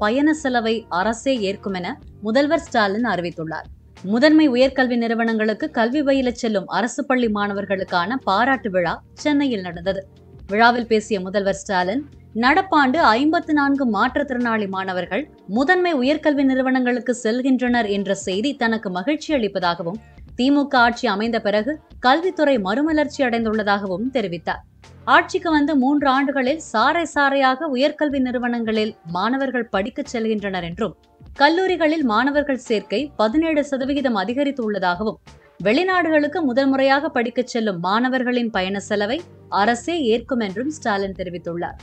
பயண செலவை அரசே ஏற்கும் என முதல்வர் ஸ்டாலின் அறிவித்துள்ளார் முதன்மை உயர்கல்வி நிறுவனங்களுக்கு கல்வி பயிலச் செல்லும் அரசு பள்ளி மாணவர்களுக்கான பாராட்டு விழா சென்னையில் நடந்தது விழாவில் பேசிய முதல்வர் ஸ்டாலின் நடப்பாண்டு ஐம்பத்து நான்கு மாற்றுத்திறனாளி மாணவர்கள் முதன்மை உயர்கல்வி நிறுவனங்களுக்கு செல்கின்றனர் என்ற செய்தி தனக்கு மகிழ்ச்சி அளிப்பதாகவும் திமுக ஆட்சி அமைந்த பிறகு கல்வித்துறை மறுமலர்ச்சி அடைந்துள்ளதாகவும் தெரிவித்தார் ஆட்சிக்கு வந்து மூன்று ஆண்டுகளில் சாறை சாறையாக உயர்கல்வி நிறுவனங்களில் மாணவர்கள் படிக்கச் செல்கின்றனர் என்றும் கல்லூரிகளில் மாணவர்கள் சேர்க்கை பதினேழு சதவிகிதம் அதிகரித்துள்ளதாகவும் வெளிநாடுகளுக்கு முதல் முறையாக படிக்கச் செல்லும் மாணவர்களின் பயண செலவை அரசே ஏற்கும் என்றும் ஸ்டாலின் தெரிவித்துள்ளார்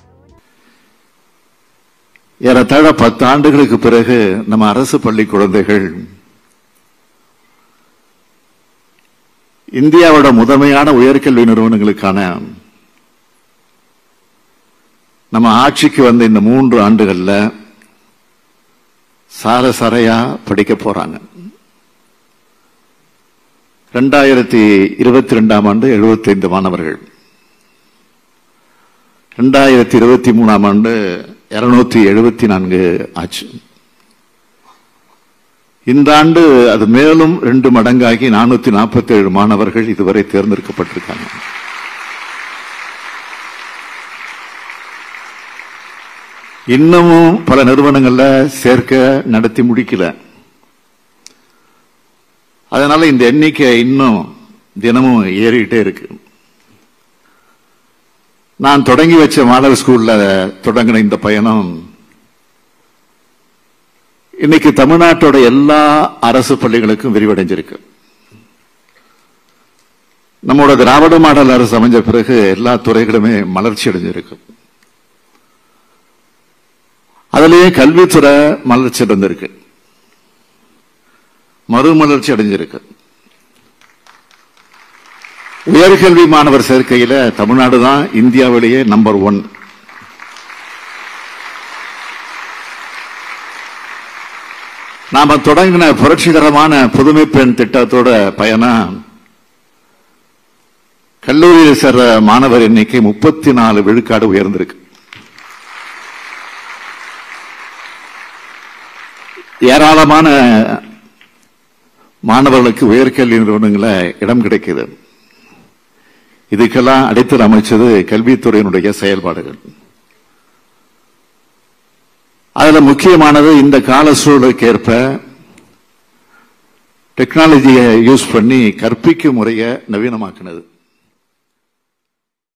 ஏறத்தாழ பத்து ஆண்டுகளுக்கு பிறகு நம்ம அரசு பள்ளி குழந்தைகள் இந்தியாவோட முதன்மையான உயர்கல்வி நிறுவனங்களுக்கான நம்ம ஆட்சிக்கு வந்த இந்த மூன்று ஆண்டுகள்ல சார சாரையா படிக்க போறாங்க ரெண்டாயிரத்தி இருபத்தி ரெண்டாம் ஆண்டு 75 மாணவர்கள் ரெண்டாயிரத்தி இருபத்தி மூணாம் ஆண்டு இருநூத்தி எழுபத்தி நான்கு ஆச்சு இந்த ஆண்டு அது மேலும் ரெண்டு மடங்காகி நானூத்தி நாற்பத்தி ஏழு மாணவர்கள் இதுவரை தேர்ந்தெடுக்கப்பட்டிருக்காங்க இன்னமும் பல நிறுவனங்கள்ல சேர்க்க நடத்தி முடிக்கல அதனால இந்த எண்ணிக்கை இன்னும் தினமும் ஏறிக்கிட்டே இருக்கு நான் தொடங்கி வச்ச மாடல் ஸ்கூல்ல தொடங்கின இந்த பயணம் இன்னைக்கு தமிழ்நாட்டோட எல்லா அரசு பள்ளிகளுக்கும் விரிவடைஞ்சிருக்கு நம்மளோட திராவிட மாடல் அரசு அமைஞ்ச பிறகு எல்லா துறைகளுமே மலர்ச்சி அடைஞ்சிருக்கு அதுலயே கல்வித்துறை மலர்ச்சி அடைந்திருக்கு மறுமலர்ச்சி அடைஞ்சிருக்கு உயர்கல்வி மாணவர் சேர்க்கையில தமிழ்நாடு தான் இந்தியாவிலேயே நம்பர் ஒன் நாம தொடங்கின புரட்சிகரமான புதுமை பெண் திட்டத்தோட பயணம் கல்லூரியில் சேர்ற மாணவர் எண்ணிக்கை முப்பத்தி நாலு விழுக்காடு உயர்ந்திருக்கு ஏராளமான மாணவர்களுக்கு உயர்கல்வி நிறுவனங்கள இடம் கிடைக்குது இதுக்கெல்லாம் அடித்தல் அமைச்சது கல்வித்துறையினுடைய செயல்பாடுகள் அதுல முக்கியமானது இந்த கால சூழலுக்கு ஏற்ப டெக்னாலஜியை யூஸ் பண்ணி கற்பிக்கும் முறையை நவீனமாக்குனது